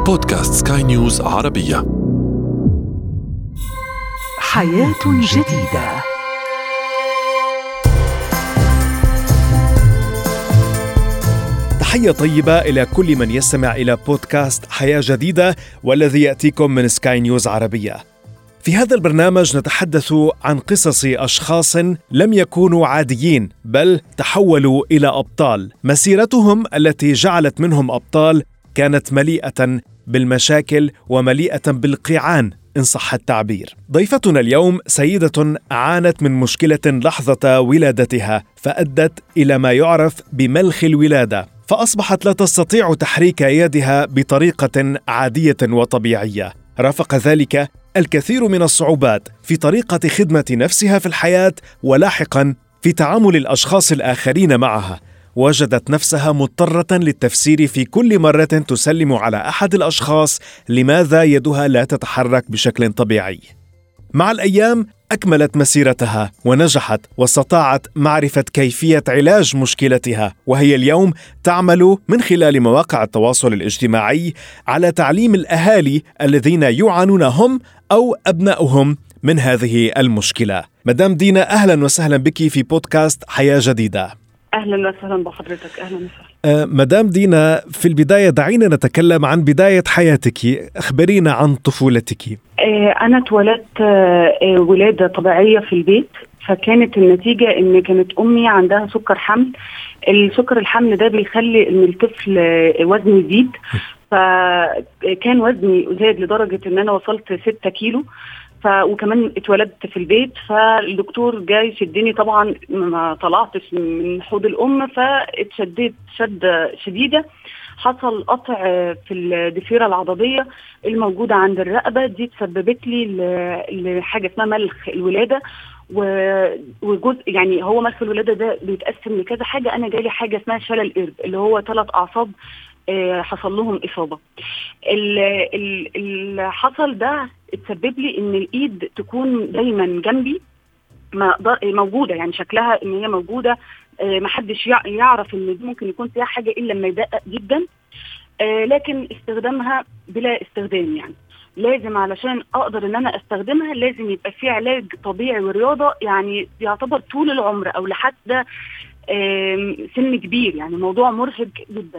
بودكاست سكاي نيوز عربية حياة جديدة تحية طيبة إلى كل من يستمع إلى بودكاست حياة جديدة والذي يأتيكم من سكاي نيوز عربية. في هذا البرنامج نتحدث عن قصص أشخاص لم يكونوا عاديين بل تحولوا إلى أبطال. مسيرتهم التي جعلت منهم أبطال كانت مليئة بالمشاكل ومليئة بالقيعان إن صح التعبير. ضيفتنا اليوم سيدة عانت من مشكلة لحظة ولادتها فأدت إلى ما يعرف بملخ الولادة فأصبحت لا تستطيع تحريك يدها بطريقة عادية وطبيعية. رافق ذلك الكثير من الصعوبات في طريقة خدمة نفسها في الحياة ولاحقا في تعامل الأشخاص الآخرين معها. وجدت نفسها مضطرة للتفسير في كل مرة تسلم على أحد الأشخاص لماذا يدها لا تتحرك بشكل طبيعي. مع الأيام أكملت مسيرتها ونجحت واستطاعت معرفة كيفية علاج مشكلتها وهي اليوم تعمل من خلال مواقع التواصل الاجتماعي على تعليم الأهالي الذين يعانون هم أو أبنائهم من هذه المشكلة. مدام دينا أهلا وسهلا بك في بودكاست حياة جديدة. اهلا وسهلا بحضرتك اهلا وسهلا أه مدام دينا في البداية دعينا نتكلم عن بداية حياتك أخبرينا عن طفولتك آه انا اتولدت آه ولاده طبيعيه في البيت فكانت النتيجه ان كانت امي عندها سكر حمل السكر الحمل ده بيخلي ان الطفل وزنه يزيد فكان وزني زاد لدرجه ان انا وصلت 6 كيلو ف وكمان اتولدت في البيت فالدكتور جاي يشدني طبعا ما طلعتش من حوض الام فاتشديت شده شديده حصل قطع في الضفيره العضديه الموجوده عند الرقبه دي تسببت لي لحاجه اسمها ملخ الولاده وجزء يعني هو ملخ الولاده ده بيتقسم لكذا حاجه انا جالي حاجه اسمها شلل قرب اللي هو ثلاث اعصاب حصل لهم اصابه اللي حصل ده اتسبب لي ان الايد تكون دايما جنبي موجوده يعني شكلها ان هي موجوده ما حدش يعرف ان دي ممكن يكون فيها حاجه الا لما يدقق جدا لكن استخدامها بلا استخدام يعني لازم علشان اقدر ان انا استخدمها لازم يبقى في علاج طبيعي ورياضه يعني يعتبر طول العمر او لحد سن كبير يعني موضوع مرهق جدا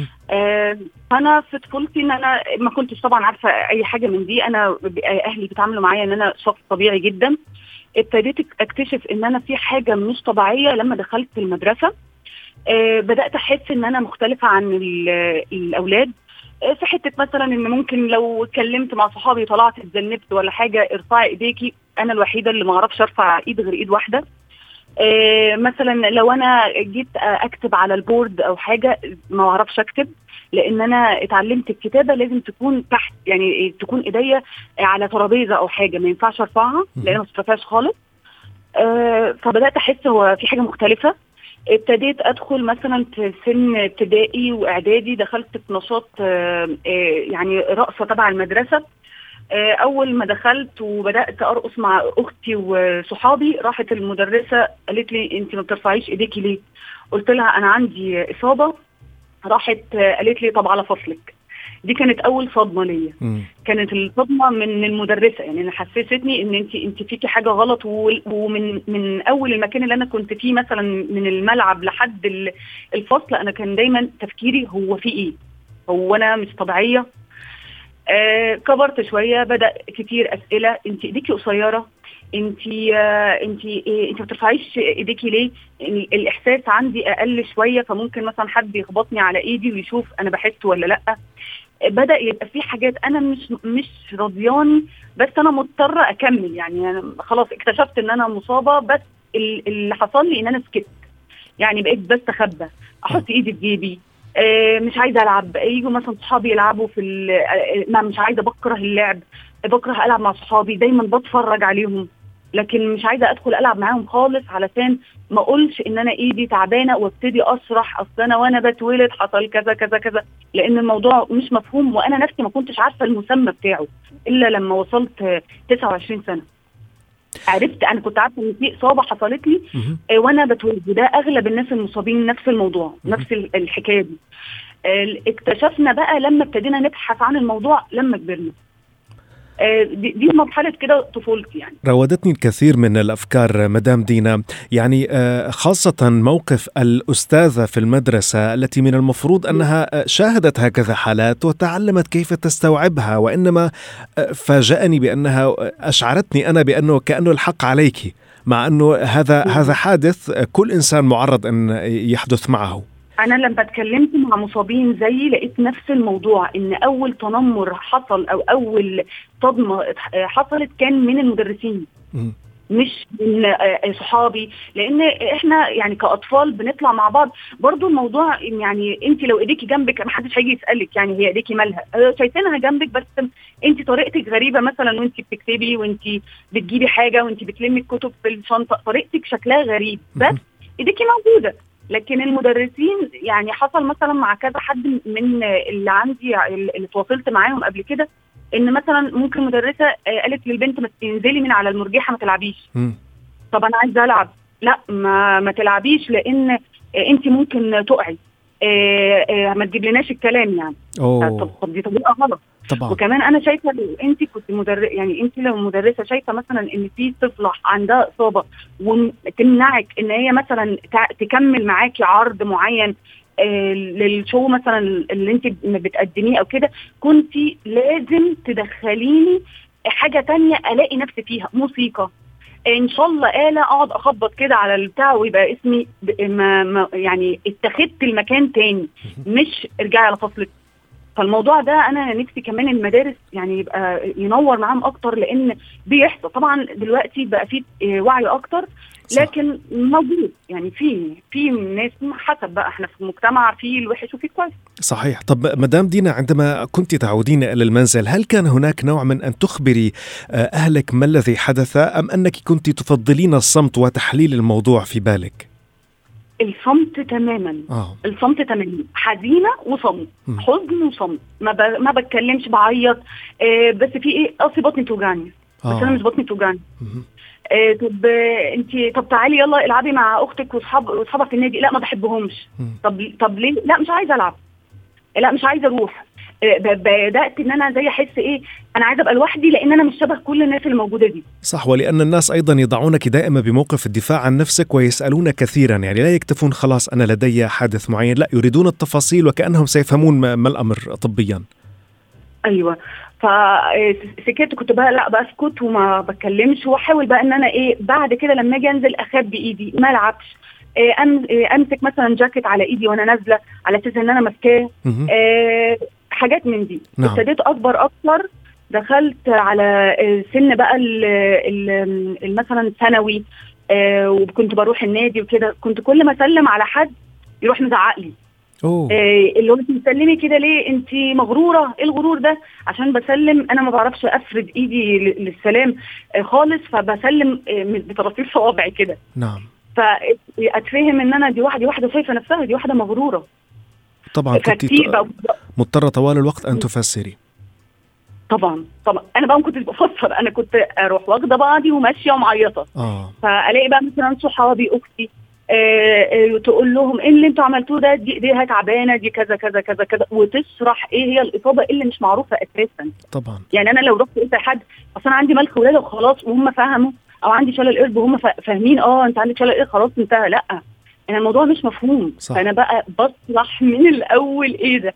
فانا في طفولتي ان انا ما كنتش طبعا عارفه اي حاجه من دي انا اهلي بيتعاملوا معايا ان انا شخص طبيعي جدا ابتديت اكتشف ان انا في حاجه مش طبيعيه لما دخلت المدرسه بدات احس ان انا مختلفه عن الاولاد في حته مثلا ان ممكن لو اتكلمت مع صحابي طلعت اتذنبت ولا حاجه ارفعي ايديكي انا الوحيده اللي ما اعرفش ارفع ايد غير ايد واحده آه مثلا لو انا جيت اكتب على البورد او حاجه ما اعرفش اكتب لان انا اتعلمت الكتابه لازم تكون تحت يعني تكون ايديا على ترابيزه او حاجه ما ينفعش ارفعها لان ما بترفعش خالص آه فبدات احس هو في حاجه مختلفه ابتديت ادخل مثلا في سن ابتدائي واعدادي دخلت في نشاط آه يعني رقصه تبع المدرسه اول ما دخلت وبدات ارقص مع اختي وصحابي راحت المدرسه قالت لي انت ما بترفعيش ايديكي ليه قلت لها انا عندي اصابه راحت قالت لي طب على فصلك دي كانت اول صدمه ليا كانت الصدمه من المدرسه يعني انا حسستني ان انت انت فيكي حاجه غلط ومن من اول المكان اللي انا كنت فيه مثلا من الملعب لحد الفصل انا كان دايما تفكيري هو في ايه هو انا مش طبيعيه آه كبرت شويه بدا كتير اسئله انت ايديكي قصيره انت آه انت إيه انت ما بترفعيش ايديكي ليه الاحساس عندي اقل شويه فممكن مثلا حد يخبطني على ايدي ويشوف انا بحس ولا لا بدا يبقى في حاجات انا مش مش راضياني بس انا مضطره اكمل يعني أنا خلاص اكتشفت ان انا مصابه بس اللي حصل لي ان انا سكت يعني بقيت بستخبى احط ايدي في جيبي مش عايزه العب يجوا مثلا صحابي يلعبوا في ما مش عايزه بكره اللعب بكره العب مع صحابي دايما بتفرج عليهم لكن مش عايزه ادخل العب معاهم خالص علشان ما اقولش ان انا ايدي تعبانه وابتدي اشرح اصل انا وانا بتولد حصل كذا كذا كذا لان الموضوع مش مفهوم وانا نفسي ما كنتش عارفه المسمى بتاعه الا لما وصلت 29 سنه عرفت انا كنت عارفه ان في اصابه حصلت لي وانا بتولد وده اغلب الناس المصابين نفس الموضوع نفس الحكايه دي آه، اكتشفنا بقى لما ابتدينا نبحث عن الموضوع لما كبرنا آه، دي دي مرحله كده طفولتي يعني راودتني الكثير من الافكار مدام دينا يعني آه، خاصه موقف الاستاذه في المدرسه التي من المفروض انها آه، شاهدت هكذا حالات وتعلمت كيف تستوعبها وانما آه، فاجأني بانها اشعرتني انا بانه كانه الحق عليك مع انه هذا هذا حادث آه، كل انسان معرض ان يحدث معه انا لما اتكلمت مع مصابين زيي لقيت نفس الموضوع ان اول تنمر حصل او اول صدمه اتح- حصلت كان من المدرسين مم. مش من آه، صحابي لان احنا يعني كاطفال بنطلع مع بعض برضو الموضوع يعني انت لو ايديكي جنبك ما حدش هيجي يسالك يعني هي ايديكي مالها آه، شايفينها جنبك بس انت طريقتك غريبه مثلا وانت بتكتبي وانت بتجيبي حاجه وانت بتلمي الكتب في الشنطه طريقتك شكلها غريب بس مهم. ايديكي موجوده لكن المدرسين يعني حصل مثلا مع كذا حد من اللي عندي اللي تواصلت معاهم قبل كده ان مثلا ممكن مدرسه آه، قالت للبنت ما تنزلي من على المرجحه ما تلعبيش مم. طب انا عايزه العب لا ما ما تلعبيش لان انت ممكن تقعي آه، آه، ما تجيبلناش الكلام يعني طب اوه طب دي طريقه غلط طبعا وكمان انا شايفه لو انت كنت مدرس يعني انت لو مدرسه شايفه مثلا ان في طفله عندها اصابه وتمنعك ان هي مثلا تع- تكمل معاكي عرض معين آه، للشو مثلا اللي انت بتقدميه او كده كنت لازم تدخليني حاجه تانية الاقي نفسي فيها موسيقى ان شاء الله آلة اقعد اخبط كده على البتاع ويبقى اسمي ب- ما ما يعني اتخذت المكان تاني مش ارجعي على فصلك فالموضوع ده انا نفسي كمان المدارس يعني يبقى ينور معاهم اكتر لان بيحصل طبعا دلوقتي بقى في آه، وعي اكتر صح. لكن موجود يعني في في ناس حسب بقى احنا في المجتمع في الوحش وفي كويس صحيح طب مدام دينا عندما كنت تعودين إلى المنزل هل كان هناك نوع من أن تخبري آه، أهلك ما الذي حدث أم أنك كنت تفضلين الصمت وتحليل الموضوع في بالك الصمت تماما آه. الصمت تماما حزينه وصمت مم. حزن وصمت ما ب... ما بتكلمش بعيط آه بس في ايه اصلي بطني توجعني بس انا مش آه. بطني توجعني مهم. آه طب آه انت طب تعالي يلا العبي مع اختك واصحاب واصحابها في النادي لا ما بحبهمش مم. طب طب ليه لا مش عايزه العب لا مش عايزه اروح آه، ب- بدات ان انا زي احس ايه انا عايزه ابقى لوحدي لان انا مش شبه كل الناس الموجوده دي صح ولأن الناس أيضا يضعونك دائما بموقف الدفاع عن نفسك ويسألون كثيرا يعني لا يكتفون خلاص أنا لدي حادث معين لا يريدون التفاصيل وكأنهم سيفهمون ما ما الأمر طبيا ايوه فسكت كنت بقى لا بسكت وما بتكلمش واحاول بقى ان انا ايه بعد كده لما اجي انزل اخبي ايدي ما العبش إيه أم إيه امسك مثلا جاكيت على ايدي وانا نازله على اساس ان انا ماسكاه مهم. إيه حاجات من دي نعم. ابتديت اكبر اكتر دخلت على إيه، سن بقى ال- ال- ال- مثلا ثانوي إيه، وكنت بروح النادي وكده كنت كل ما اسلم على حد يروح مزعق لي أوه إيه اللي هو انت بتسلمي كده ليه انت مغروره ايه الغرور ده عشان بسلم انا ما بعرفش افرد ايدي ل- للسلام آه، خالص فبسلم آه، من- بطراطيف صوابعي كده نعم فاتفهم ان انا دي واحده دي واحده شايفه نفسها دي واحده مغروره طبعا كنت فكتير بقى مضطرة طوال الوقت أن تفسري طبعا طبعا انا بقى ما كنتش بفسر انا كنت اروح واخده بعضي وماشيه ومعيطه آه فالاقي بقى مثلا صحابي اختي آه، آه، تقول لهم ايه اللي انتوا عملتوه ده دي ايديها تعبانه دي كذا كذا كذا كذا وتشرح ايه هي الاصابه اللي مش معروفه اساسا طبعا يعني انا لو رحت قلت لحد اصل انا عندي ملك ولاده وخلاص وهم فهموا او عندي شلل قلب وهم فا- فاهمين اه انت عندك شلل قلب خلاص انتهى لا انا الموضوع مش مفهوم صح. فانا بقى بصلح من الاول ايه ده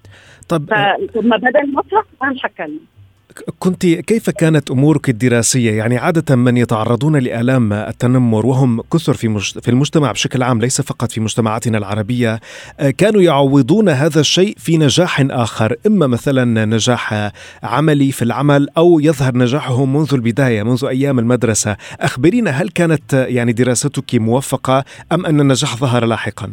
طب آه، فلما بدا المسرح انا مش هتكلم كنت كيف كانت امورك الدراسيه؟ يعني عاده من يتعرضون لالام التنمر وهم كثر في مج... في المجتمع بشكل عام ليس فقط في مجتمعاتنا العربيه آه، كانوا يعوضون هذا الشيء في نجاح اخر، اما مثلا نجاح آه، عملي في العمل او يظهر نجاحهم منذ البدايه منذ ايام المدرسه، اخبرينا هل كانت آه، يعني دراستك موفقه ام ان النجاح ظهر لاحقا؟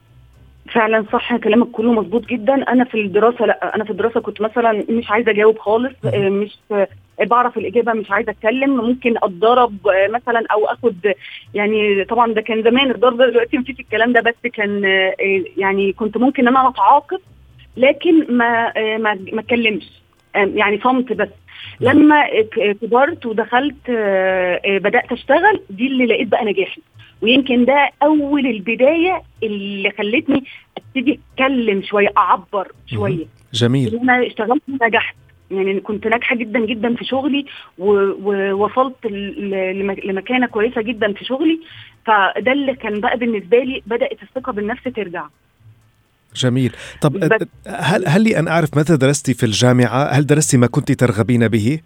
فعلا صح كلامك كله مظبوط جدا انا في الدراسه لا انا في الدراسه كنت مثلا مش عايزه اجاوب خالص آه، مش آه، بعرف الاجابه مش عايزه اتكلم ممكن اتضرب آه، مثلا او اخد يعني طبعا ده كان زمان الضرب ده دلوقتي مفيش الكلام ده بس كان آه، يعني كنت ممكن ان انا اتعاقب لكن ما آه، ما ما اتكلمش آه، يعني صمت بس لما ك- كبرت ودخلت آه، آه، بدات اشتغل دي اللي لقيت بقى نجاحي ويمكن ده اول البدايه اللي خلتني ابتدي اتكلم شويه اعبر شويه جميل ان انا اشتغلت ونجحت يعني كنت ناجحه جدا جدا في شغلي و- ووصلت ل- لم- لمكانه كويسه جدا في شغلي فده اللي كان بقى بالنسبه لي بدات الثقه بالنفس ترجع جميل طب بس- هل هل لي ان اعرف ماذا درستي في الجامعه هل درستي ما كنت ترغبين به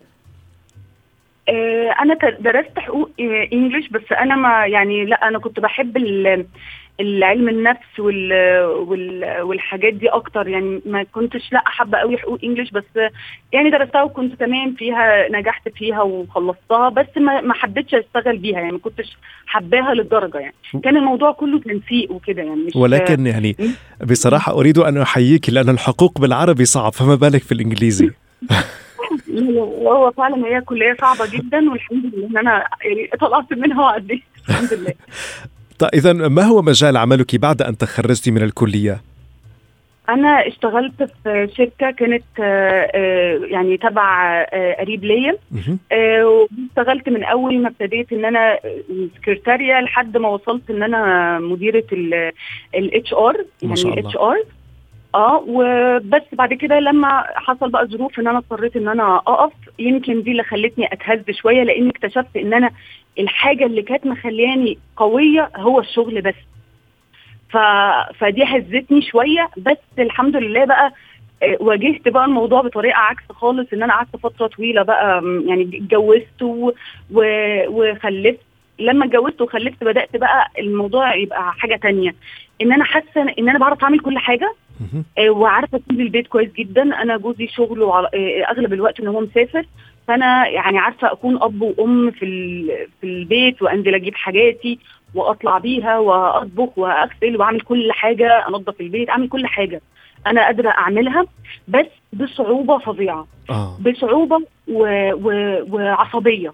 آه، انا ت- درست حقوق آه، انجليش بس انا ما يعني لا انا كنت بحب ال- العلم النفس وال وال والحاجات دي اكتر يعني ما كنتش لا حابه قوي حقوق انجليش بس يعني درستها وكنت تمام فيها نجحت فيها وخلصتها بس ما ما حبيتش اشتغل بيها يعني ما كنتش حباها للدرجه يعني كان الموضوع كله تنسيق وكده يعني مش ولكن يعني م? بصراحه اريد ان احييك لان الحقوق بالعربي صعب فما بالك في الانجليزي لا، لا، هو فعلا هي كليه صعبه جدا والحمد لله ان انا يعني طلعت منها وعديت الحمد لله طيب اذا ما هو مجال عملك بعد ان تخرجت من الكليه انا اشتغلت في شركه كانت آه، آه، يعني تبع آه، قريب ليا مهم. آه، واشتغلت من اول ما ابتديت ان انا سكرتاريه لحد ما وصلت ان انا مديره الاتش ار ما شاء يعني الله. اتش ار اه وبس بعد كده لما حصل بقى ظروف ان انا اضطريت ان انا اقف يمكن دي اللي خلتني اتهز شويه لان اكتشفت ان انا الحاجه اللي كانت مخلياني قويه هو الشغل بس ف... فدي هزتني شويه بس الحمد لله بقى آه، واجهت بقى الموضوع بطريقه عكس خالص ان انا قعدت فتره طويله بقى م، يعني اتجوزت و... و... وخلفت لما اتجوزت وخلفت بدات بقى الموضوع يبقى حاجه تانية ان انا حاسه ان انا بعرف اعمل كل حاجه مهم. آه، وعارفه اسيب البيت كويس جدا انا جوزي شغله على آه، اغلب الوقت ان هو مسافر فانا يعني عارفه اكون اب وام في ال- في البيت وانزل اجيب حاجاتي واطلع بيها واطبخ واغسل واعمل كل حاجه انظف البيت اعمل كل حاجه انا قادره اعملها بس بصعوبه فظيعه اه بصعوبه و... و... وعصبيه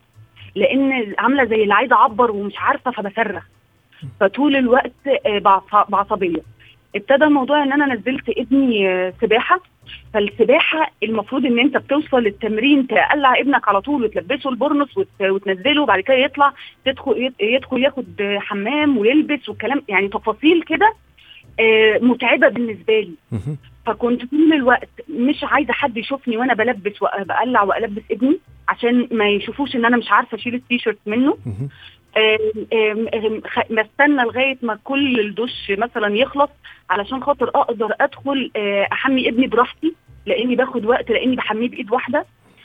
لان عامله زي اللي عايزه اعبر ومش عارفه فبصرخ فطول الوقت آه، بعص- بعصبيه ابتدى الموضوع ان انا نزلت ابني آه، سباحه فالسباحه المفروض ان انت بتوصل للتمرين تقلع ابنك على طول وتلبسه البرنس وت- وتنزله وبعد كده يطلع تدخل يدخل ياخد آه، حمام ويلبس والكلام يعني تفاصيل كده آه، متعبه بالنسبه لي مهم. فكنت طول الوقت مش عايزه حد يشوفني وانا بلبس وبقلع والبس ابني عشان ما يشوفوش ان انا مش عارفه اشيل التيشيرت منه مهم. آم، آم، آم، خ- بستنى لغايه ما كل الدش مثلا يخلص علشان خاطر اقدر ادخل آه، احمي ابني براحتي لاني باخد وقت لاني بحميه بايد واحده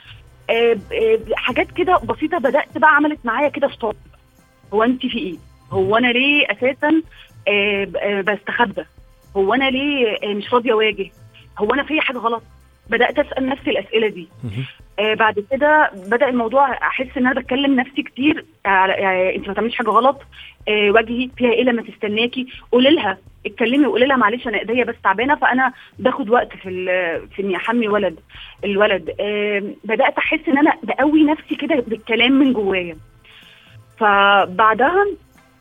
آه، آه، حاجات كده بسيطه بدات بقى عملت معايا كده ستوب هو انت في ايه هو انا ليه اساسا آه، ب- آه، بستخبى هو انا ليه آه، مش راضيه اواجه هو انا في حاجه غلط بدات اسال نفسي الاسئله دي مهم. آه بعد كده بدا الموضوع احس ان انا بتكلم نفسي كتير على آه انت ما تعمليش حاجه غلط آه واجهي فيها ايه لما تستناكي قولي لها اتكلمي وقولي لها معلش انا ايديا بس تعبانه فانا باخد وقت في ال- في اني احمي ولد الولد آه بدات احس ان انا بقوي نفسي كده بالكلام من جوايا فبعدها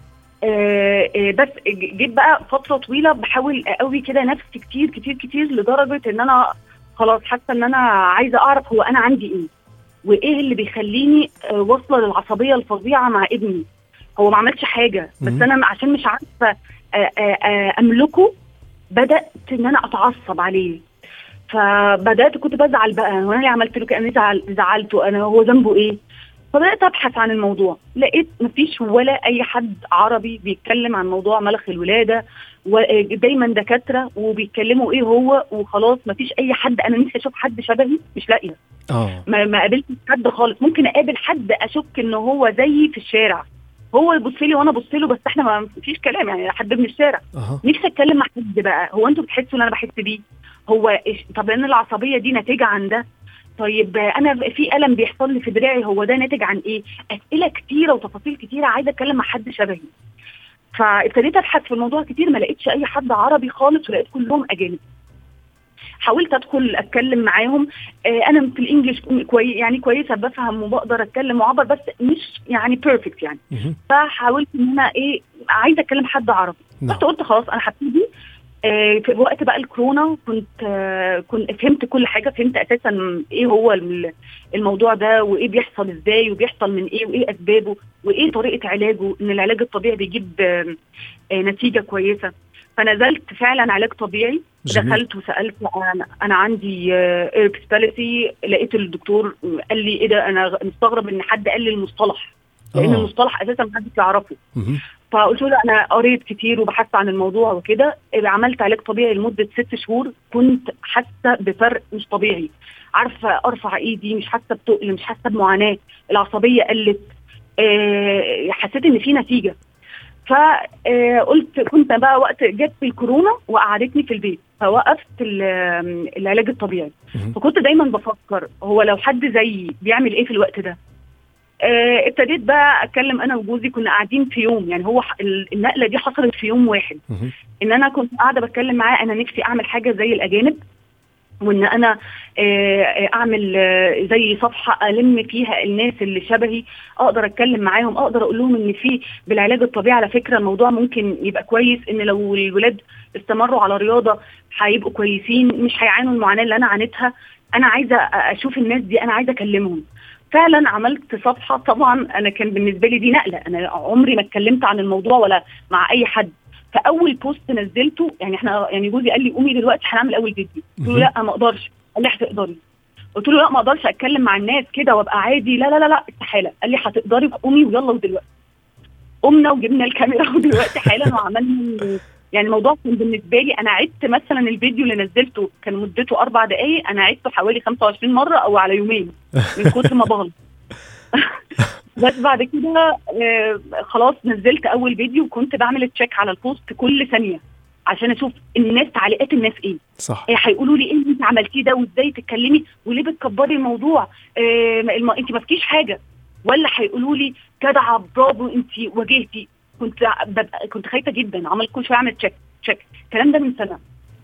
آه آه بس ج- جيت بقى فتره طويله بحاول اقوي كده نفسي كتير كتير كتير لدرجه ان انا خلاص حاسه ان انا عايزه اعرف هو انا عندي ايه وايه اللي بيخليني آه، واصله للعصبيه الفظيعه مع ابني هو ما عملش حاجه بس مم. انا عشان مش عارفه آه، آه، آه، املكه بدات ان انا اتعصب عليه فبدات كنت بزعل بقى هو انا ليه عملت له كده انا زعل زعلته انا هو ذنبه ايه فبدات ابحث عن الموضوع لقيت مفيش ولا اي حد عربي بيتكلم عن موضوع ملخ الولاده ودايما دكاتره وبيتكلموا ايه هو وخلاص مفيش اي حد انا نفسي اشوف حد شبهي مش لاقيه اه ما, ما قابلتش حد خالص ممكن اقابل حد اشك ان هو زيي في الشارع هو يبص لي وانا ابص له بس احنا ما فيش كلام يعني حد من الشارع اها نفسي اتكلم مع حد بقى هو انتوا بتحسوا اللي انا بحس بيه هو إيش- طب ان العصبيه دي ناتجه عن ده طيب آه، انا في الم بيحصل لي في دراعي هو ده ناتج عن ايه اسئله كتيره وتفاصيل كتيره عايزه اتكلم مع حد شبهي فابتديت ابحث في الموضوع كتير ما لقيتش اي حد عربي خالص ولقيت كلهم اجانب حاولت ادخل اتكلم معاهم آه، انا في الانجليش كوي يعني كويسه بفهم وبقدر اتكلم واعبر بس مش يعني بيرفكت يعني مهم. فحاولت ان انا ايه عايزه اتكلم حد عربي نعم رحت قلت خلاص انا هبتدي آه، في وقت بقى الكورونا كنت آه، كنت فهمت كل حاجه فهمت اساسا ايه هو الم- الموضوع ده وايه بيحصل ازاي وبيحصل من ايه وايه اسبابه وايه طريقه علاجه ان العلاج الطبيعي بيجيب آه، آه، نتيجه كويسه فنزلت فعلا علاج طبيعي جميل. دخلت وسالت انا, أنا عندي ايربس باليسي لقيت الدكتور قال لي ايه ده انا مستغرب ان حد قال لي المصطلح لان آه. المصطلح اساسا محدش يعرفه مهم. فقلت له لا، انا قريت كتير وبحثت عن الموضوع وكده عملت علاج طبيعي لمده ست شهور كنت حاسه بفرق مش طبيعي عارفه ارفع ايدي مش حاسه بتقل مش حاسه بمعاناه العصبيه قلت آه، حسيت ان في نتيجه فقلت كنت بقى وقت جت الكورونا وقعدتني في البيت فوقفت ال- العلاج الطبيعي مهم. فكنت دايما بفكر هو لو حد زيي بيعمل ايه في الوقت ده آه، ابتديت بقى اتكلم انا وجوزي كنا قاعدين في يوم يعني هو ح- ال- النقله دي حصلت في يوم واحد مهم. ان انا كنت قاعده بتكلم معاه انا نفسي اعمل حاجه زي الاجانب وان انا آه، آه، اعمل آه، زي صفحه الم فيها الناس اللي شبهي اقدر اتكلم معاهم اقدر اقول لهم ان في بالعلاج الطبيعي على فكره الموضوع ممكن يبقى كويس ان لو الولاد استمروا على رياضه هيبقوا كويسين مش هيعانوا المعاناه اللي انا عانيتها انا عايزه اشوف الناس دي انا عايزه اكلمهم فعلا عملت صفحه طبعا انا كان بالنسبه لي دي نقله انا عمري ما اتكلمت عن الموضوع ولا مع اي حد فاول بوست نزلته يعني احنا يعني جوزي قال لي قومي دلوقتي هنعمل اول فيديو قلت له مهم. لا ما اقدرش قال لي هتقدري قلت له لا ما اقدرش اتكلم مع الناس كده وابقى عادي لا لا لا لا استحاله قال لي هتقدري قومي ويلا ودلوقتي قمنا وجبنا الكاميرا ودلوقتي حالا وعملنا يعني الموضوع كان بالنسبه لي انا عدت مثلا الفيديو اللي نزلته كان مدته اربع دقائق انا عدته حوالي 25 مره او على يومين من كتر ما بغلط بس بعد كده آه، خلاص نزلت اول فيديو وكنت بعمل تشيك على البوست كل ثانيه عشان اشوف الناس تعليقات الناس ايه صح إيه هيقولوا لي ايه اللي انت عملتيه ده وازاي تتكلمي وليه بتكبري الموضوع إيه الم... انت ما فيكيش حاجه ولا هيقولوا لي جدعه برافو انت واجهتي كنت ببقى كنت خايفه جدا عملت كل شويه اعمل تشيك تشيك الكلام ده من سنه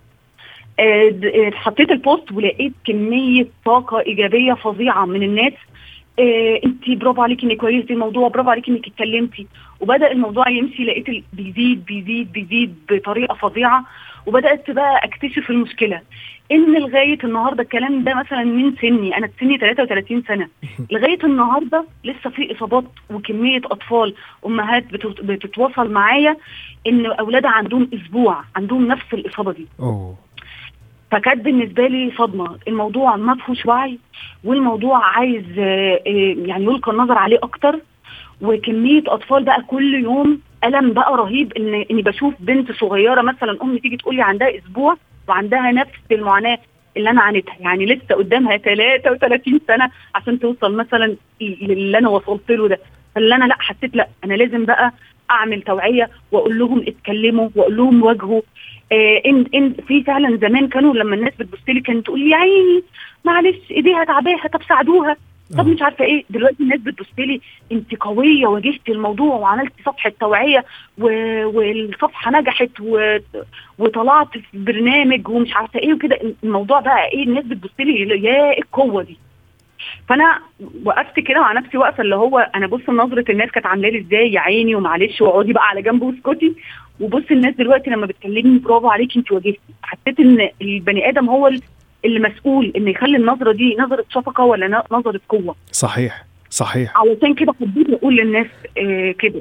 آه، د- آه، حطيت البوست ولقيت كميه طاقه ايجابيه فظيعه من الناس آه، انت برافو عليكي انك كويسه الموضوع برافو عليكي انك اتكلمتي وبدا الموضوع يمشي لقيت ال- بيزيد بيزيد بيزيد بطريقه فظيعه وبدات بقى اكتشف المشكله ان لغايه النهارده الكلام ده مثلا من سني انا سني 33 سنه لغايه النهارده لسه في اصابات وكميه اطفال امهات بتت- بتتواصل معايا ان اولادها عندهم اسبوع عندهم نفس الاصابه دي اوه فكانت بالنسبه لي صدمه الموضوع ما فيهوش وعي والموضوع عايز آه، آه، يعني يلقى النظر عليه اكتر وكميه اطفال بقى كل يوم الم بقى رهيب ان اني بشوف بنت صغيره مثلا ام تيجي تقول لي عندها اسبوع وعندها نفس المعاناه اللي انا عانيتها يعني لسه قدامها 33 سنه عشان توصل مثلا للي انا وصلت له ده فاللي انا لا حسيت لا انا لازم بقى اعمل توعيه واقول لهم اتكلموا واقول لهم واجهوا آه ان ان في فعلا زمان كانوا لما الناس بتبص لي كانت تقول لي يا عيني معلش ايديها تعباها طب ساعدوها طب آه. مش عارفه ايه دلوقتي الناس بتبص لي انت قويه واجهتي الموضوع وعملتي صفحه توعيه و... والصفحه نجحت و... وطلعت في برنامج ومش عارفه ايه وكده الموضوع بقى ايه الناس بتبص لي يا إيه القوه دي فانا وقفت كده مع نفسي واقفه اللي هو انا بص نظره الناس كانت عامله لي ازاي يا عيني ومعلش واقعدي بقى على جنب واسكتي وبص الناس دلوقتي لما بتكلمني برافو عليكي انت واجهتي حسيت ان البني ادم هو اللي مسؤول ان يخلي النظره دي نظره شفقه ولا ن- نظره قوه صحيح صحيح علشان كده حبيت اقول للناس آه كده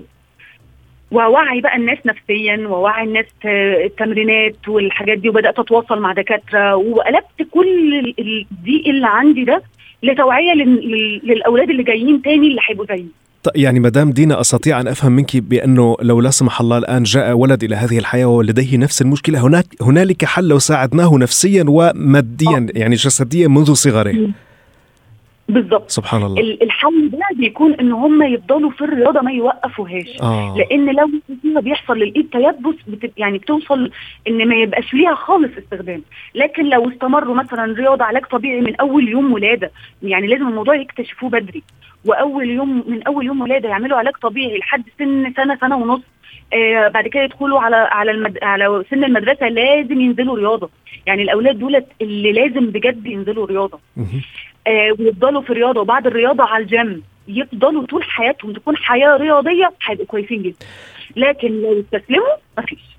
ووعي بقى الناس نفسيا ووعي الناس آه، التمرينات والحاجات دي وبدات اتواصل مع دكاتره وقلبت كل ال- ال- الضيق اللي عندي ده لتوعيه لل- لل- للاولاد اللي جايين تاني اللي هيبقوا زيي ط- يعني مدام دينا استطيع ان افهم منك بانه لو لا سمح الله الان جاء ولد الى هذه الحياه ولديه نفس المشكله هناك هنالك حل لو ساعدناه نفسيا وماديا يعني جسديا منذ صغره بالظبط سبحان الله ال- الحل ده بيكون ان هم يفضلوا في الرياضه ما يوقفوهاش اه لان لو فيها بيحصل للايد تيبس بت... يعني بتوصل ان ما يبقاش ليها خالص استخدام لكن لو استمروا مثلا رياضه علاج طبيعي من اول يوم ولاده يعني لازم الموضوع يكتشفوه بدري واول يوم من اول يوم ولاده يعملوا علاج طبيعي لحد سن سنه سنه ونص آه بعد كده يدخلوا على على المد... على سن المدرسه لازم ينزلوا رياضه يعني الاولاد دولت اللي لازم بجد ينزلوا رياضه مهم. آه ويفضلوا في الرياضه وبعد الرياضه على الجيم يفضلوا طول حياتهم تكون حياه رياضيه هيبقوا كويسين جدا لكن لو استسلموا مفيش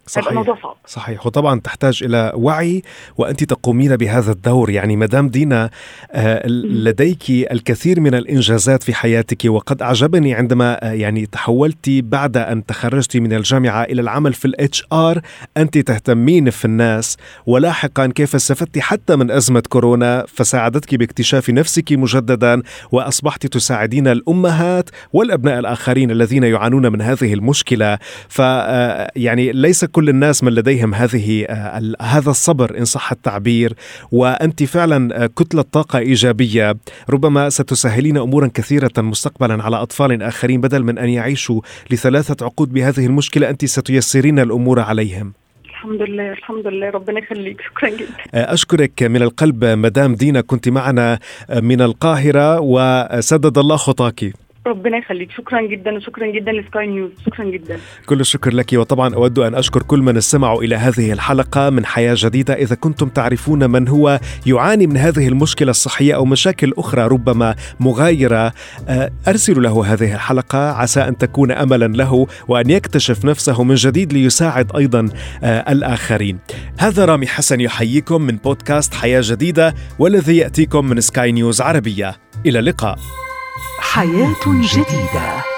هيبقى الموضوع صعب صحيح وطبعا تحتاج الى وعي وانت تقومين بهذا الدور يعني مدام دينا آه، لديك الكثير من الانجازات في حياتك وقد اعجبني عندما آه، يعني تحولت بعد ان تخرجت من الجامعه الى العمل في الاتش ار انت تهتمين في الناس ولاحقا كيف استفدت حتى من ازمه كورونا فساعدتك باكتشاف نفسك مجددا واصبحت تساعدين الامهات والابناء الاخرين الذين يعانون من هذه المشكله ف آه، يعني ليس كل الناس من لديهم هذه آه، هذا الصبر ان صح التعبير وانت فعلا آه، كتله طاقه ايجابيه ربما ستسهلين امورا كثيره مستقبلا على اطفال اخرين بدل من ان يعيشوا لثلاثه عقود بهذه المشكله انت ستيسرين الامور عليهم الحمد لله الحمد لله ربنا يخليك شكرا جدا آه، أشكرك من القلب مدام دينا كنت معنا من القاهرة وسدد الله خطاك ربنا يخليك شكرا جدا وشكرا جدا لسكاي نيوز شكرا جدا كل الشكر لك وطبعا أود أن أشكر كل من استمعوا إلى هذه الحلقة من حياة جديدة إذا كنتم تعرفون من هو يعاني من هذه المشكلة الصحية أو مشاكل أخرى ربما مغايرة آه، أرسلوا له هذه الحلقة عسى أن تكون أملا له وأن يكتشف نفسه من جديد ليساعد أيضا آه، الآخرين هذا رامي حسن يحييكم من بودكاست حياة جديدة والذي يأتيكم من سكاي نيوز عربية إلى اللقاء حياة جديدة